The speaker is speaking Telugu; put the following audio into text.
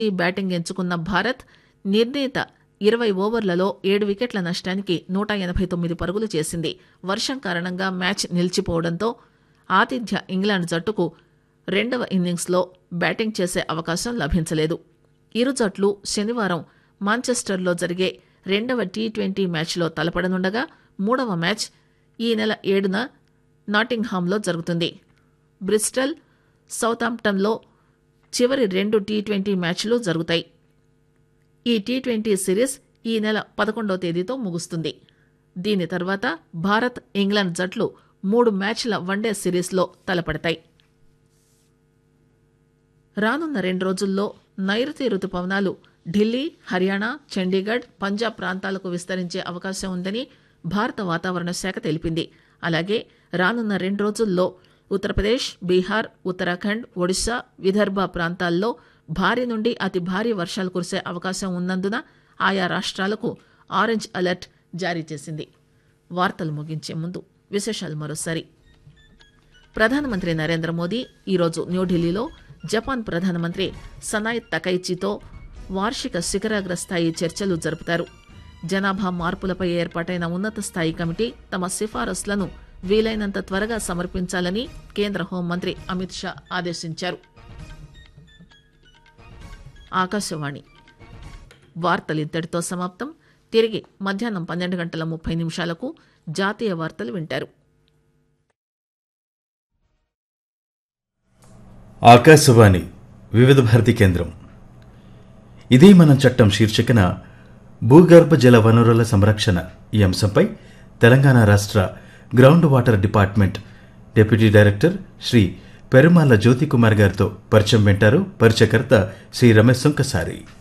బ్యాటింగ్ ఎంచుకున్న భారత్ నిర్ణీత ఇరవై ఓవర్లలో ఏడు వికెట్ల నష్టానికి నూట ఎనభై తొమ్మిది పరుగులు చేసింది వర్షం కారణంగా మ్యాచ్ నిలిచిపోవడంతో ఆతిథ్య ఇంగ్లాండ్ జట్టుకు రెండవ ఇన్నింగ్స్లో బ్యాటింగ్ చేసే అవకాశం లభించలేదు ఇరు జట్లు శనివారం మాంచెస్టర్లో జరిగే రెండవ టీ ట్వంటీ మ్యాచ్లో తలపడనుండగా మూడవ మ్యాచ్ ఈ నెల ఏడున నాటింగ్హామ్లో జరుగుతుంది బ్రిస్టల్ సౌతాంప్టన్లో చివరి రెండు టీ ట్వంటీ మ్యాచ్లు జరుగుతాయి ఈ టీ ట్వంటీ సిరీస్ ఈ నెల పదకొండవ తేదీతో ముగుస్తుంది దీని తర్వాత భారత్ ఇంగ్లాండ్ జట్లు మూడు మ్యాచ్ల వన్డే సిరీస్లో తలపడతాయి రానున్న రెండు రోజుల్లో నైరుతి రుతుపవనాలు ఢిల్లీ హర్యానా చండీగఢ్ పంజాబ్ ప్రాంతాలకు విస్తరించే అవకాశం ఉందని భారత వాతావరణ శాఖ తెలిపింది అలాగే రానున్న రెండు రోజుల్లో ఉత్తరప్రదేశ్ బీహార్ ఉత్తరాఖండ్ ఒడిశా విదర్భ ప్రాంతాల్లో భారీ నుండి అతి భారీ వర్షాలు కురిసే అవకాశం ఉన్నందున ఆయా రాష్ట్రాలకు ఆరెంజ్ అలర్ట్ జారీ చేసింది వార్తలు ముగించే ముందు విశేషాలు మరోసారి ప్రధానమంత్రి నరేంద్ర మోదీ ఈరోజు న్యూఢిల్లీలో జపాన్ ప్రధానమంత్రి సనాయ్ తకైచితో వార్షిక శిఖరాగ్ర స్థాయి చర్చలు జరుపుతారు జనాభా మార్పులపై ఏర్పాటైన ఉన్నత స్థాయి కమిటీ తమ సిఫారసులను వీలైనంత త్వరగా సమర్పించాలని కేంద్ర హోంమంత్రి అమిత్ షా ఆదేశించారు ఆకాశవాణి వార్తలు ఇంతటితో సమాప్తం తిరిగి మధ్యాహ్నం పన్నెండు గంటల ముప్పై నిమిషాలకు జాతీయ వార్తలు వింటారు ఆకాశవాణి వివిధ భారతి కేంద్రం ఇదే మనం చట్టం శీర్షికన భూగర్భ జల వనరుల సంరక్షణ ఈ అంశంపై తెలంగాణ రాష్ట్ర ground water department deputy director Shri Perumala Jyoti Kumar గారితో పరిచయం వింటారు పరిచయకర్త శ్రీ రమేష్ సుంకసారి